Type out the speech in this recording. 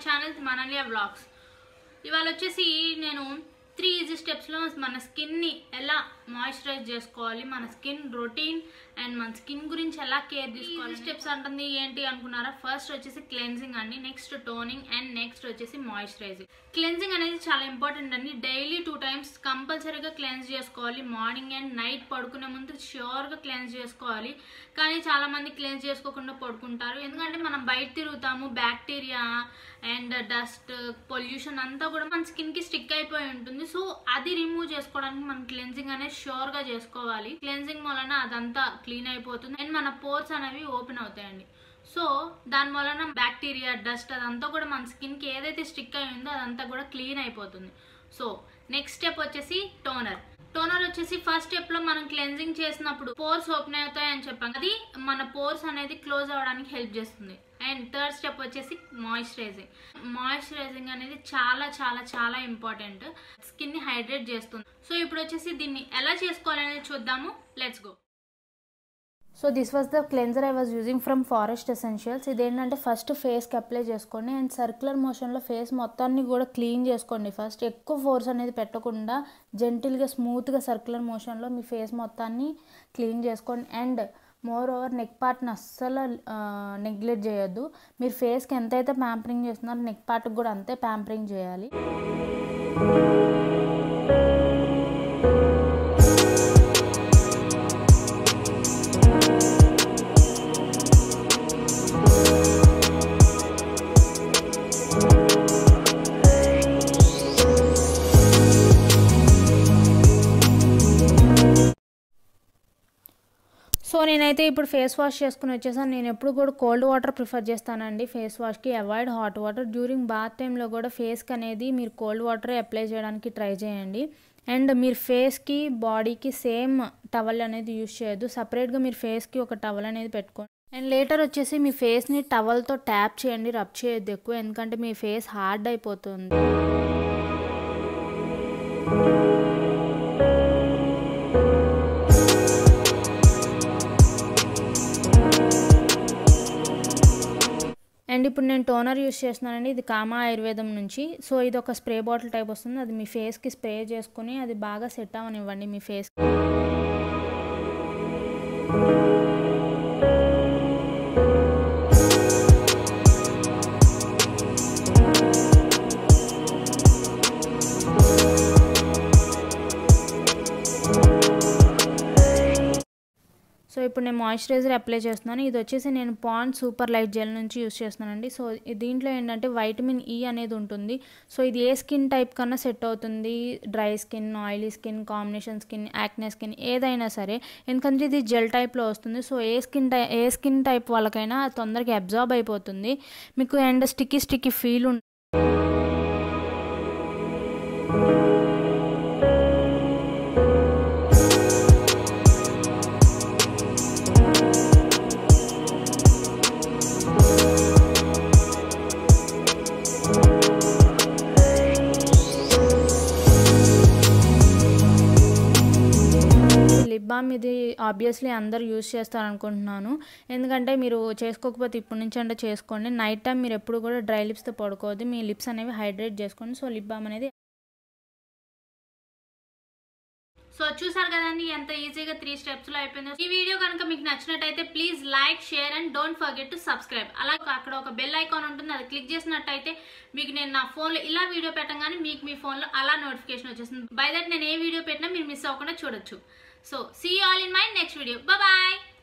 channel మనలియా blogs ఇవాళ వచ్చేసి నేను త్రీ ఈజీ స్టెప్స్లో మన స్కిన్ని ఎలా మాయిశ్చరైజ్ చేసుకోవాలి మన స్కిన్ రొటీన్ అండ్ మన స్కిన్ గురించి ఎలా కేర్ తీసుకోవాలి స్టెప్స్ అంటుంది ఏంటి అనుకున్నారా ఫస్ట్ వచ్చేసి క్లెన్జింగ్ అండి నెక్స్ట్ టోనింగ్ అండ్ నెక్స్ట్ వచ్చేసి మాయిశ్చరైజింగ్ క్లెన్జింగ్ అనేది చాలా ఇంపార్టెంట్ అండి డైలీ టూ టైమ్స్ కంపల్సరీగా క్లెన్స్ చేసుకోవాలి మార్నింగ్ అండ్ నైట్ పడుకునే ముందు ష్యూర్గా క్లెన్స్ చేసుకోవాలి కానీ చాలా మంది క్లెన్స్ చేసుకోకుండా పడుకుంటారు ఎందుకంటే మనం బయట తిరుగుతాము బ్యాక్టీరియా అండ్ డస్ట్ పొల్యూషన్ అంతా కూడా మన స్కిన్ కి స్టిక్ అయిపోయి ఉంటుంది సో అది రిమూవ్ చేసుకోవడానికి మనం క్లెన్జింగ్ అనేది షూర్ గా చేసుకోవాలి క్లెన్జింగ్ వలన అదంతా క్లీన్ అయిపోతుంది అండ్ మన పోర్స్ అనేవి ఓపెన్ అవుతాయండి సో దాని వలన బ్యాక్టీరియా డస్ట్ అదంతా కూడా మన స్కిన్ కి ఏదైతే స్టిక్ అయి ఉందో అదంతా కూడా క్లీన్ అయిపోతుంది సో నెక్స్ట్ స్టెప్ వచ్చేసి టోనర్ టోనర్ వచ్చేసి ఫస్ట్ స్టెప్ లో మనం క్లెన్జింగ్ చేసినప్పుడు పోర్స్ ఓపెన్ అవుతాయి అని చెప్పాం అది మన పోర్స్ అనేది క్లోజ్ అవ్వడానికి హెల్ప్ చేస్తుంది అండ్ థర్డ్ స్టెప్ వచ్చేసి మాయిశ్చరైజింగ్ మాయిశ్చరైజింగ్ అనేది చాలా చాలా చాలా ఇంపార్టెంట్ స్కిన్ ని హైడ్రేట్ చేస్తుంది సో ఇప్పుడు వచ్చేసి దీన్ని ఎలా చేసుకోవాలనేది చూద్దాము let's go so this was the cleanser I was using from forest essentials ఇదేంటంటే ఫస్ట్ ఫేస్కి అప్లై చేసుకోండి అండ్ సర్క్యులర్ మోషన్లో ఫేస్ మొత్తాన్ని కూడా క్లీన్ చేసుకోండి ఫస్ట్ ఎక్కువ ఫోర్స్ అనేది పెట్టకుండా జెంటిల్గా స్మూత్గా సర్క్యులర్ మోషన్లో మీ ఫేస్ మొత్తాన్ని క్లీన్ చేసుకోండి అండ్ మోర్ ఓవర్ నెక్ పార్ట్ని అస్సలు నెగ్లెక్ట్ చేయొద్దు మీరు ఫేస్కి ఎంతైతే ప్యాంపరింగ్ చేస్తున్నారో నెక్ పార్ట్కి కూడా అంతే ప్యాంపరింగ్ చేయాలి సో నేనైతే ఇప్పుడు ఫేస్ వాష్ చేసుకుని వచ్చేసాను నేను ఎప్పుడు కూడా కోల్డ్ వాటర్ ప్రిఫర్ చేస్తానండి ఫేస్ వాష్కి avoid hot water during bath టైంలో కూడా ఫేస్కి అనేది మీరు కోల్డ్ వాటర్ అప్లై చేయడానికి ట్రై చేయండి అండ్ మీరు ఫేస్కి బాడీకి సేమ్ టవల్ అనేది యూజ్ చేయొద్దు సపరేట్గా మీరు ఫేస్కి ఒక టవల్ అనేది పెట్టుకోండి అండ్ లేటర్ వచ్చేసి మీ ఫేస్ని టవల్తో ట్యాప్ చేయండి రబ్ చేయొద్దు ఎక్కువ ఎందుకంటే మీ ఫేస్ హార్డ్ అయిపోతుంది అండ్ ఇప్పుడు నేను టోనర్ యూస్ చేస్తున్నానండి ఇది కామా ఆయుర్వేదం నుంచి సో ఇది ఒక స్ప్రే బాటిల్ టైప్ వస్తుంది అది మీ ఫేస్కి స్ప్రే చేసుకుని అది బాగా సెట్ అవ్వనివ్వండి మీ ఫేస్ సో ఇప్పుడు నేను మాయిశ్చరైజర్ అప్లై చేస్తున్నాను ఇది వచ్చేసి నేను పాండ్ సూపర్ లైట్ జెల్ నుంచి యూస్ చేస్తున్నానండి సో దీంట్లో ఏంటంటే వైటమిన్ ఈ అనేది ఉంటుంది సో ఇది ఏ స్కిన్ టైప్ కన్నా సెట్ అవుతుంది dry skin oily skin combination skin acne skin ఏదైనా సరే ఎందుకంటే ఇది జెల్ టైప్లో వస్తుంది సో ఏ స్కిన్ టై ఏ స్కిన్ టైప్ వాళ్ళకైనా తొందరగా అబ్జార్బ్ అయిపోతుంది మీకు అండ్ స్టిక్కీ స్టిక్కీ ఫీల్ ఉంటుంది లిప్ బామ్ ఇది ఆబ్వియస్లీ అందరు యూజ్ చేస్తారనుకుంటున్నాను ఎందుకంటే మీరు చేసుకోకపోతే ఇప్పటి నుంచి అంటే చేసుకోండి నైట్ టైం మీరు ఎప్పుడు కూడా డ్రై లిప్స్తో పడుకోవద్దు మీ లిప్స్ అనేవి హైడ్రేట్ చేసుకోండి సో లిప్ బామ్ అనేది సో చూసారు కదండి ఎంత ఈజీగా త్రీ స్టెప్స్ లో అయిపోయిందో ఈ వీడియో కనుక మీకు నచ్చినట్టయితే please like share and don't forget to subscribe అలాగే అక్కడ ఒక బెల్ ఐకాన్ ఉంటుంది అది క్లిక్ చేసినట్టయితే మీకు నేను నా ఫోన్లో ఇలా వీడియో పెట్టగానే మీకు మీ ఫోన్లో అలా నోటిఫికేషన్ వచ్చేస్తుంది బై దట్ నేను ఏ వీడియో పెట్టినా మీరు మిస్ అవ్వకుండా చూడొచ్చు so see all in my next video bye